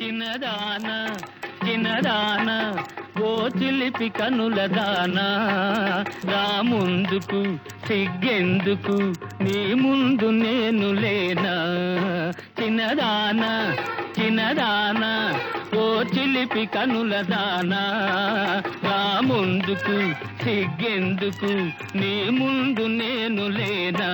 చిన్నదాన చిన్నదాన ఓ చిలిపి కనుల దానా రా ముందుకు సిగ్గెందుకు నీ ముందు నేను లేనా చిన్నదాన చిన్నదాన ఓ చిలిపి కనుల దానా రా ముందుకు సిగ్గెందుకు నీ ముందు నేను లేనా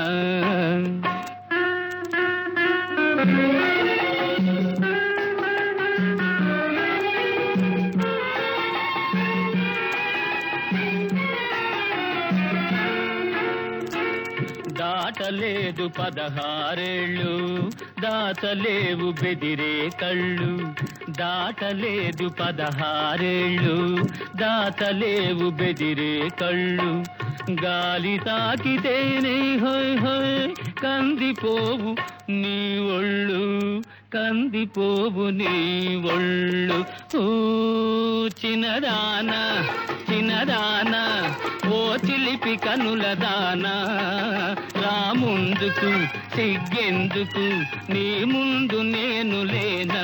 దాటలేదు పదహారేళ్ళు దాచలేవు బెదిరే కళ్ళు దాటలేదు పదహారేళ్ళు దాచలేవు బెదిరే కళ్ళు గాలి తాకితేనే హోయ్ హోయ్ కందిపోవు నీ ఒళ్ళు కందిపోవు నీ ఒళ్ళు ఊ చిన్నదాన చిన్నదాన ఓ చిలిపి కనుల దానా రా ముందుకు సిగ్గెందుకు నీ ముందు నేను లేనా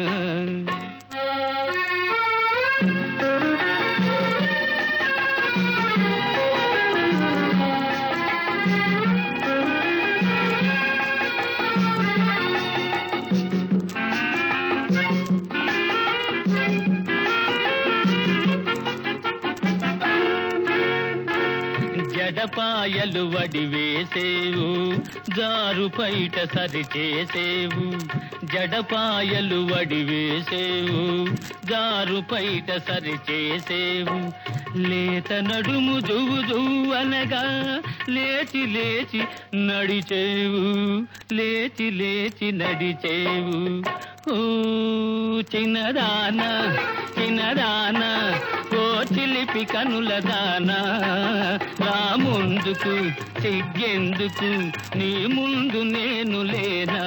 జడపాయలు వడి వేసేవు జారు పైట సరి చేసేవు జడపాయలు వడి వేసేవు జారు పైట సరి చేసేవు లేత నడుము జువు జువ్వనగా లేచి లేచి నడిచేవు లేచి లేచి నడిచేవు ఓ చిన్నదాన చిన్నదాన ఓ చిలిపి కనుల దానా రా ముందుకు సిగ్గెందుకు నీ ముందు నేను లేనా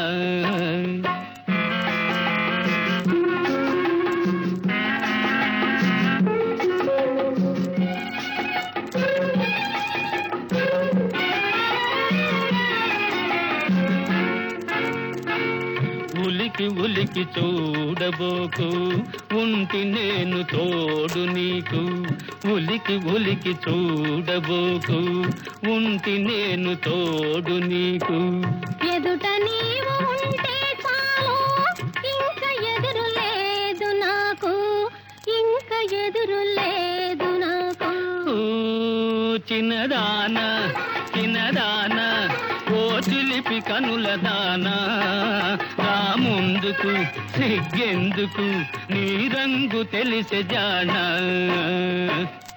ఉలికి ఉలికి చూడబోకు ఉంటి నేను తోడు నీకు ఉలికి ఉలికి చూడబోకు ఉంటి నేను తోడు నీకు ఎదుట నీవు ఉంటే చాలు ఇంక ఎదురు లేదు నాకు ఇంక ఎదురు లేదు నాకు ఊ చిన్నదాన చిన్నదాన ఓ చిలిపి కనుల దానా రా ముందుకు సిగ్గెందుకు నీ రంగు తెలిసే జానా